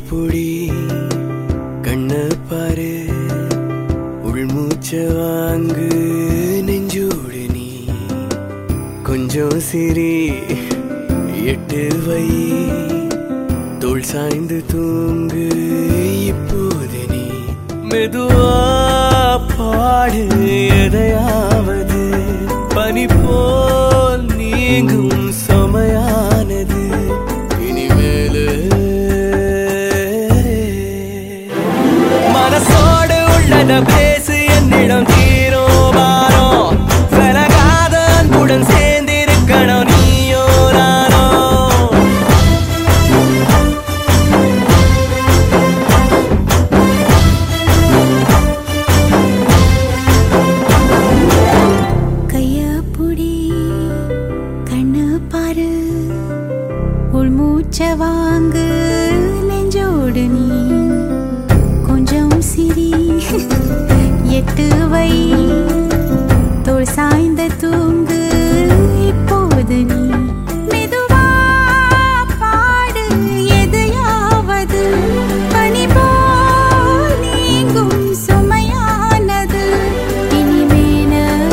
புடி கண்ண பாரு உள்மூச்ச வாங்கு நெஞ்சோடு நீ கொஞ்சம் சிரி எட்டு வை தோள் சாய்ந்து தூங்கு இப்போது நீ மெதுவா பாடு எதையாவது பனி போல் நீங்கும் சமையானது இனிமேலு மனசோடு உள்ளத பேசு என்னிடம் தீரோ பாரோ விலகாத அன்புடன் சேர்ந்திருக்கணும் நீயோ நானோ கைய புடி கண்ணு பாரு உள்மூச்ச வாங்கு நெஞ்சோடு நீ கொஞ்சம் சிரி எட்டு வை தோள் சாய்ந்த தூங்கு இப்போது நீ மெதுவா பாடு எதையாவது பனி போல் நீங்கும் சுமையானது இனிமேல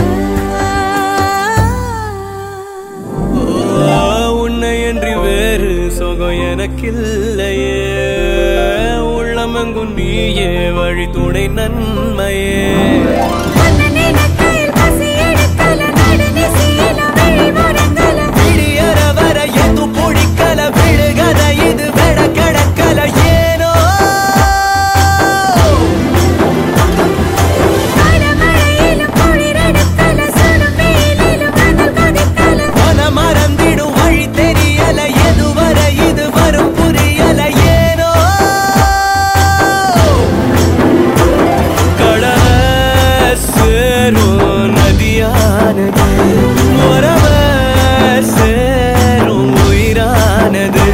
உன்னை என்று வேறு சுகம் எனக்கில்லையே உள்ளமெங்கும் நீயே வழி துணை நன்மையே விடியற வர எது பிடிக்கல விழுகத இது வெட கிடக்கல ஏனோ மன மறந்திடும் வழி தெரியல எது வர இது வரும் புரியல ஏனோ கடல சேரும் நதியானது உறவ சேரும் உயிரானது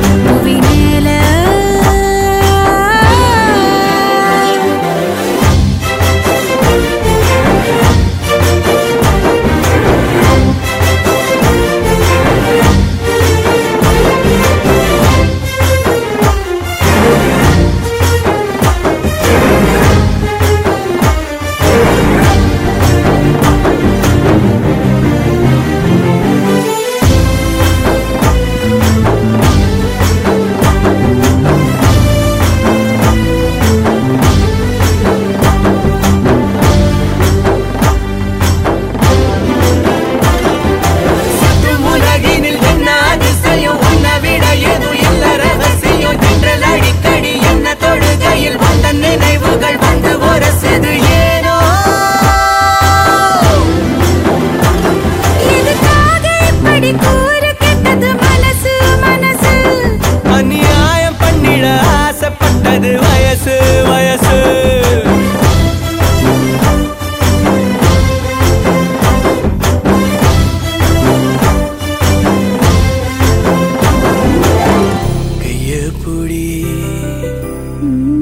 சுற்றும் உலகினில் என்ன அதிசயம் உன்னை விட எதுவும் இல்ல ரகசியம் என்றல் அடிக்கடி என்ன தொழுகையில் வந்த நினைவுகள் வந்து உரசுது ஏனோ அநியாயம் பண்ணிட ஆசைப்பட்டது வயசு வயசு கைய புடி Mm.